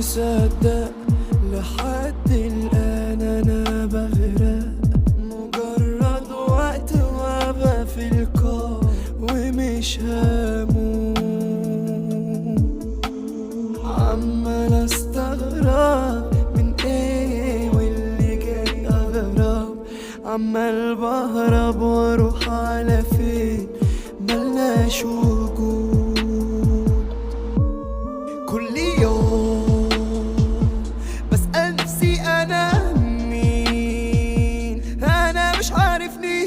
مصدق لحد الآن أنا بغرق مجرد وقت وابقى في القاع ومش هموت عمال استغرب من ايه واللي جاي اغرب عمال بهرب واروح على فين ملناش وجود كل يوم بسأل نفسي أنا مين أنا مش عارفني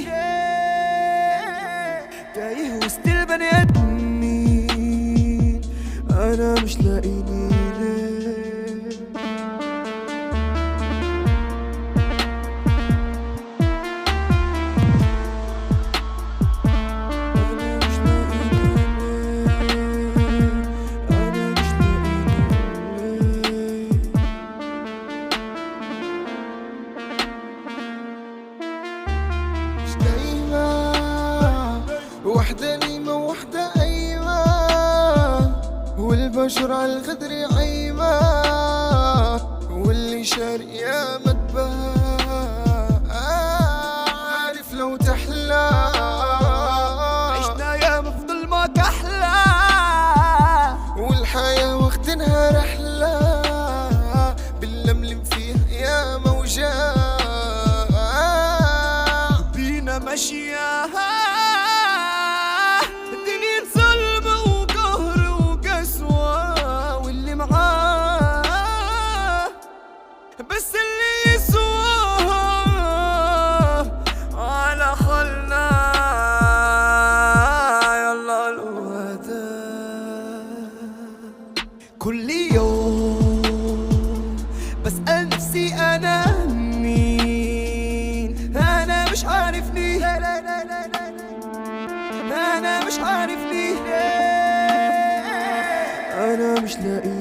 تايه وسط البني آدمين أنا مش لاقيني ليه أنا مش لاقيني ليه أنا مش لاقيني ليه مش دايما وحدة نيمة وحدة قايمة والبشر على الغدر عايمة واللي شاري يا متباه عارف لو تحلى عشنا يا مفضل ما كحلى والحياة واخدينها رحلة باللملم فيها يا موجات بينا ماشية الدنيا ظلم وقهر وقسوة واللي معاه بس اللي يسواه على خلنا يلا الوداع كل يوم بسأل نفسي أنا مين أنا مش عارفني لا لا لا لا لا أنا مش عارفني أنا مش لاقي